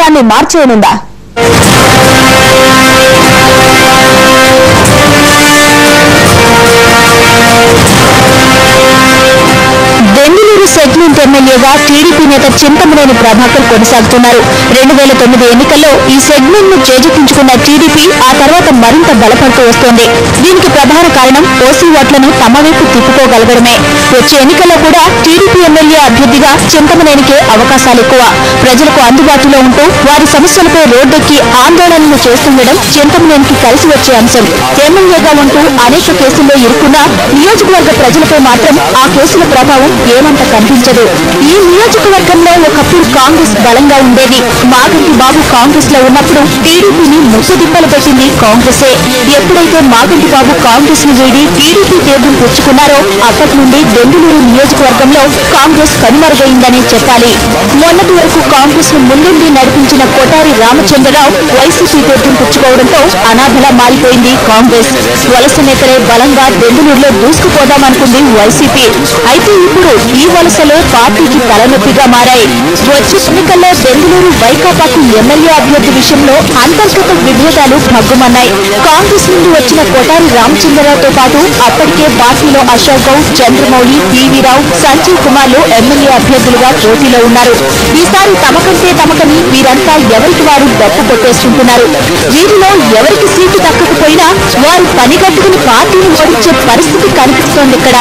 తీరాన్ని మార్చేయనుందా బెంగళూరు సెగ్మెంట్ ఎమ్మెల్యేగా టీడీపీ నేత చింతమనేని ప్రభాకర్ కొనసాగుతున్నారు రెండు వేల తొమ్మిది ఎన్నికల్లో ఈ సెగ్మెంట్ ను చేజెక్కించుకున్న టీడీపీ ఆ తర్వాత మరింత బలపడుతూ వస్తోంది దీనికి ప్రధాన కారణం ఓసీ ఓట్లను తమ వైపు తిప్పుకోగలగడమే వచ్చే ఎన్నికల్లో కూడా టీడీపీ ఎమ్మెల్యే అభ్యర్థిగా చింతమనేనికే అవకాశాలు ఎక్కువ ప్రజలకు అందుబాటులో ఉంటూ వారి సమస్యలపై రోడ్డెక్కి ఆందోళనలు చేస్తుండడం చింతమనేనికి కలిసి వచ్చే అంశం ఎమ్మెల్యేగా ఉంటూ అనేక కేసుల్లో ఇరుక్కున్న నియోజకవర్గ ప్రజలపై మాత్రం ఆ కేసుల ప్రభావం ఏమంత కనిపించదు ఈ నియోజకవర్గంలో ఒకప్పుడు కాంగ్రెస్ బలంగా ఉండేది మాగంటి బాబు కాంగ్రెస్ లో ఉన్నప్పుడు టీడీపీని ముప్పుదిప్పలు పెట్టింది కాంగ్రెసే ఎప్పుడైతే మాగంటి బాబు కాంగ్రెస్ ను వీడి టీడీపీ తీర్థం పుచ్చుకున్నారో అప్పటి నుండి బెంగళూరు నియోజకవర్గంలో కాంగ్రెస్ కనుమరుగైందని చెప్పాలి మొన్నటి వరకు కాంగ్రెస్ ను ముందుండి నడిపించిన కొటారి రామచంద్రరావు వైసీపీ తీర్థం పుచ్చుకోవడంతో అనాథలా మారిపోయింది కాంగ్రెస్ వలస నేతలే బలంగా బెంగళూరులో దూసుకుపోదామనుకుంది వైసీపీ అయితే ఇప్పుడు ఈ వలసలో పార్టీకి తలనొప్పిగా మారాయి వచ్చే ఎన్నికల్లో బెంగళూరు వైకాపాకు ఎమ్మెల్యే అభ్యర్థి విషయంలో అంతర్గత విభేదాలు భగ్గుమన్నాయి కాంగ్రెస్ నుండి వచ్చిన కొటారి రామచంద్రరావుతో పాటు అప్పటికే పార్టీలో అశోక్ గౌడ్ చంద్రమౌళి పివి రావు సంజీవ్ కుమార్లు ఎమ్మెల్యే అభ్యర్థులుగా పోటీలో ఉన్నారు ఈసారి తమకంటే తమకని వీరంతా ఎవరికి వారు డప్పు కొట్టేసుకుంటున్నారు వీరిలో ఎవరికి సీటు దక్కకపోయినా వారు పని కట్టుకుని పార్టీని ఓడించే పరిస్థితి కనిపిస్తోంది ఇక్కడ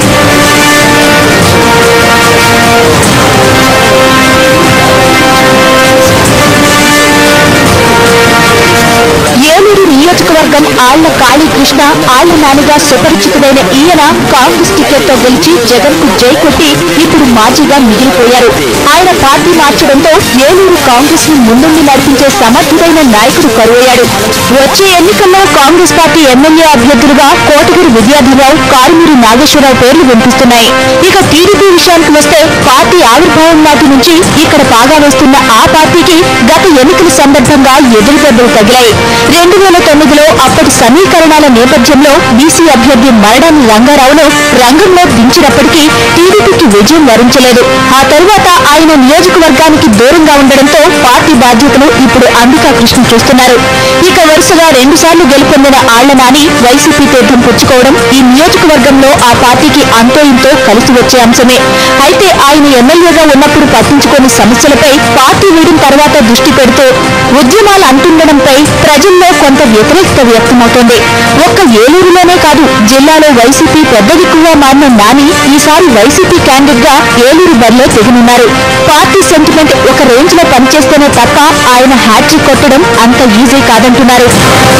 ఏలూరు నియోజకవర్గం ఆళ్ల కాళీకృష్ణ ఆళ్ల నానిగా సుపరిచితుడైన ఈయన కాంగ్రెస్ టికెట్ తో గెలిచి జగన్ కు జై కొట్టి ఇప్పుడు మాజీగా మిగిలిపోయారు ఆయన పార్టీ మార్చడంతో ఏలూరు కాంగ్రెస్ ను ముందుండి నడిపించే సమర్థుడైన నాయకుడు కరువయ్యాడు వచ్చే ఎన్నికల్లో కాంగ్రెస్ పార్టీ ఎమ్మెల్యే అభ్యర్థులుగా కోటగిరి విద్యాధరరావు కారుమూరి నాగేశ్వరరావు పేర్లు వినిపిస్తున్నాయి ఇక టీడీపీ విషయానికి వస్తే పార్టీ ఆవిర్భావం నాటి నుంచి ఇక్కడ పాగా వేస్తున్న ఆ పార్టీకి గత ఎన్నికల సందర్భంగా ఎదురుదెబ్బలు తగిలాయి రెండు వేల తొమ్మిదిలో అప్పటి సమీకరణాల నేపథ్యంలో బీసీ అభ్యర్థి మరడాని రంగారావును రంగంలో దించినప్పటికీ టీడీపీకి విజయం వరించలేదు ఆ తరువాత ఆయన నియోజకవర్గానికి దూరంగా ఉండడంతో పార్టీ బాధ్యతలు ఇప్పుడు అంబికా కృష్ణ చూస్తున్నారు ఇక వరుసగా రెండుసార్లు గెలుపొందిన ఆళ్ల నాని వైసీపీ తీర్థం పుచ్చుకోవడం ఈ నియోజకవర్గంలో ఆ పార్టీకి అంతో ఇంతో కలిసి వచ్చే అంశమే అయితే ఆయన ఎమ్మెల్యేగా ఉన్నప్పుడు పట్టించుకోని సమస్యలపై పార్టీ వీడిన తర్వాత దృష్టి పెడుతూ ఉద్యమాలు అంటుండడంపై ప్రజల్లో కొంత వ్యతిరేకత వ్యక్తమవుతోంది ఒక్క ఏలూరులోనే కాదు జిల్లాలో వైసీపీ పెద్ద దిక్కుగా మారిన నాని ఈసారి వైసీపీ క్యాండిడేట్ గా ఏలూరు బరిలో దిగనున్నారు పార్టీ సెంటిమెంట్ ఒక రేంజ్ లో పనిచేస్తేనే తప్ప ఆయన హ్యాట్రిక్ కొట్టడం అంత ఈజీ కాదంటున్నారు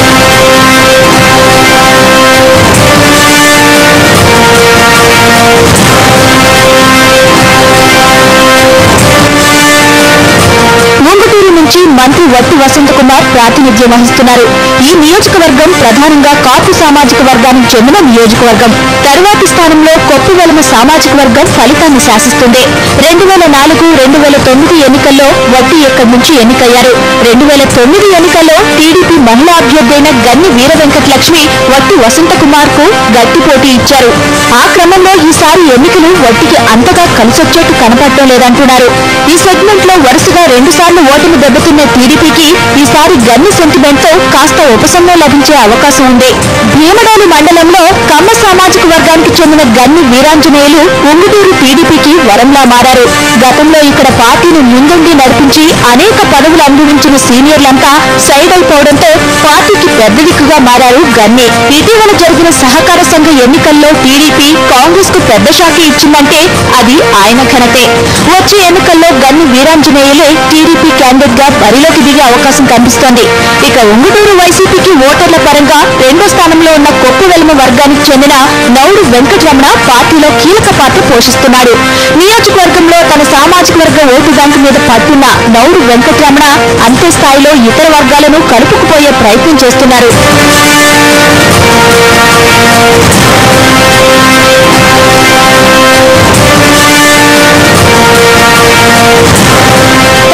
ఉంగుటూరు నుంచి మంత్రి వట్టి వసంత కుమార్ ప్రాతినిధ్యం వహిస్తున్నారు ఈ నియోజకవర్గం ప్రధానంగా కాపు సామాజిక వర్గానికి చెందిన నియోజకవర్గం తరువాతి స్థానంలో కొప్పివెలమ సామాజిక వర్గం ఫలితాన్ని శాసిస్తుంది రెండు వేల నాలుగు రెండు వేల తొమ్మిది ఎన్నికల్లో వట్టి ఇక్కడి నుంచి ఎన్నికయ్యారు రెండు వేల తొమ్మిది ఎన్నికల్లో టీడీపీ మహిళా అభ్యర్థి అయిన గన్ని వీర వెంకటలక్ష్మి వట్టి వసంత కుమార్ కు గట్టి పోటీ ఇచ్చారు ఆ క్రమంలో ఈసారి ఎన్నికలు వట్టికి అంతగా కలిసొచ్చేట్టు కనపడటం లేదంటున్నారు ఈ సెగ్మెంట్ లో వరుసగా రెండు సార్లు ఓటమి దెబ్బతిన్న టీడీపీకి ఈసారి గన్ని సెంటిమెంట్ తో కాస్త ఉపశమనం లభించే అవకాశం ఉంది భీమడోలు మండలంలో కమ్మ సామాజిక వర్గానికి చెందిన గన్ని వీరాంజనేయులు ఉంగుటూరు టీడీపీకి వరంలా మారారు గతంలో ఇక్కడ పార్టీని ముందుండి నడిపించి అనేక పదవులు అనుభవించిన సీనియర్లంతా సైడ్ అయిపోవడంతో పార్టీకి పెద్ద దిక్కుగా మారారు గన్ని ఇటీవల జరిగిన సహకార సంఘ ఎన్నికల్లో టీడీపీ కాంగ్రెస్ కు పెద్ద షాకి ఇచ్చిందంటే అది ఆయన ఘనతే వచ్చే ఎన్నికల్లో గన్ని వీరాంజనేయులే టీడీపీ క్యాండిడేట్ గా బరిలోకి దిగే అవకాశం కనిపిస్తోంది ఇక ఉంగుటూరు వైసీపీకి ఓటర్ల పరంగా రెండో స్థానంలో ఉన్న కొప్పు వెలమ వర్గానికి చెందిన నౌడు వెంకటరమణ పార్టీలో కీలక పాత్ర పోషిస్తున్నాడు నియోజకవర్గంలో తన సామాజిక వర్గ ఓటు బ్యాంకు మీద పట్టున్న నౌడు వెంకటరమణ అంతే స్థాయిలో ఇతర వర్గాలను కలుపుకుపోయే ప్రయత్నం చేస్తున్నారు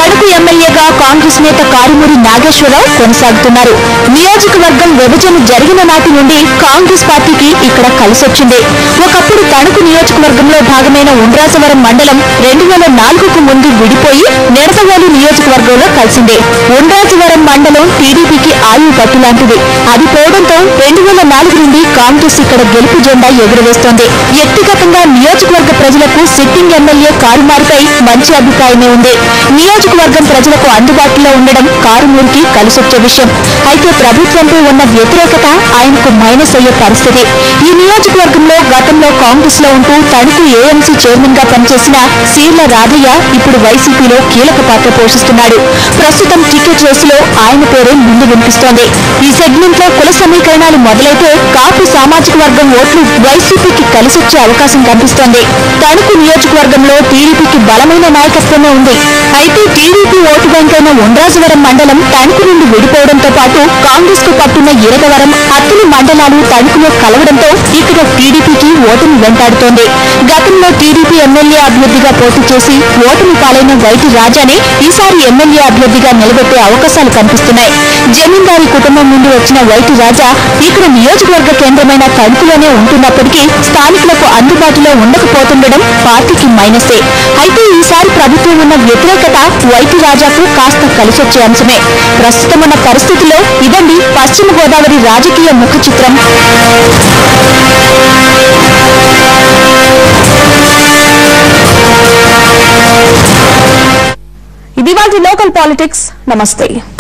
తణుకు ఎమ్మెల్యేగా కాంగ్రెస్ నేత కారుమూరి నాగేశ్వరరావు కొనసాగుతున్నారు నియోజకవర్గం విభజన జరిగిన నాటి నుండి కాంగ్రెస్ పార్టీకి ఇక్కడ కలిసొచ్చింది ఒకప్పుడు తణుకు నియోజకవర్గంలో భాగమైన ఉండ్రాజవరం మండలం రెండు వేల నాలుగుకు ముందు విడిపోయి నిడతవోలు నియోజకవర్గంలో కలిసింది ఉండ్రాజవరం మండలం టీడీపీకి ఆయువు పట్టు లాంటిది అది పోవడంతో రెండు వేల నాలుగు నుండి కాంగ్రెస్ ఇక్కడ గెలుపు జెండా ఎగురవేస్తోంది వ్యక్తిగతంగా నియోజకవర్గ ప్రజలకు సిట్టింగ్ ఎమ్మెల్యే కారుమారుపై మంచి అభిప్రాయమే ఉంది నియోజకవర్గం ప్రజలకు అందుబాటులో ఉండడం కారుమూరికి కలిసొచ్చే విషయం అయితే ప్రభుత్వంపై ఉన్న వ్యతిరేకత ఆయనకు మైనస్ అయ్యే పరిస్థితి ఈ నియోజకవర్గంలో గతంలో కాంగ్రెస్ లో ఉంటూ తణుకు ఏఎంసీ చైర్మన్ గా పనిచేసిన సీర్ల రాధయ్య ఇప్పుడు వైసీపీలో కీలక పాత్ర పోషిస్తున్నాడు ప్రస్తుతం టికెట్ రేసులో ఆయన పేరే ముందు వినిపిస్తోంది ఈ సెగ్మెంట్ లో కుల సమీకరణాలు మొదలైతే కాపు సామాజిక వర్గం ఓట్లు వైసీపీకి కలిసొచ్చే అవకాశం కనిపిస్తోంది తణుకు నియోజకవర్గంలో టీడీపీకి బలమైన నాయకత్వమే ఉంది అయితే టీడీపీ ఓటు బ్యాంక్ అయిన ఉండ్రాజవరం మండలం తణుకు నుండి విడిపోవడంతో పాటు కాంగ్రెస్ కు పట్టున్న ఇరగవరం అత్తిలి మండలాలు తణుకులో కలవడంతో ఇక్కడ టీడీపీకి ఓటును వెంటాడుతోంది గతంలో టీడీపీ ఎమ్మెల్యే అభ్యర్థిగా పోటీ చేసి ఓటును పాలైన వైటి రాజానే ఈసారి ఎమ్మెల్యే అభ్యర్థిగా నిలబెట్టే అవకాశాలు కనిపిస్తున్నాయి జమీందారీ కుటుంబం నుండి వచ్చిన వైటి రాజా ఇక్కడ నియోజకవర్గ కేంద్రమైన తణుకులోనే ఉంటున్నప్పటికీ స్థానికులకు అందుబాటులో ఉండకపోతుండడం పార్టీకి మైనసే అయితే ఈసారి ప్రభుత్వం ఉన్న వ్యతిరేకత వైటి రాజాకు కాస్త కలిసొచ్చే అంశమే ప్రస్తుతం ఉన్న పరిస్థితుల్లో ఇదండి పశ్చిమ గోదావరి రాజకీయ ముఖ చిత్రం ఇది వాటి లోకల్ పాలిటిక్స్ నమస్తే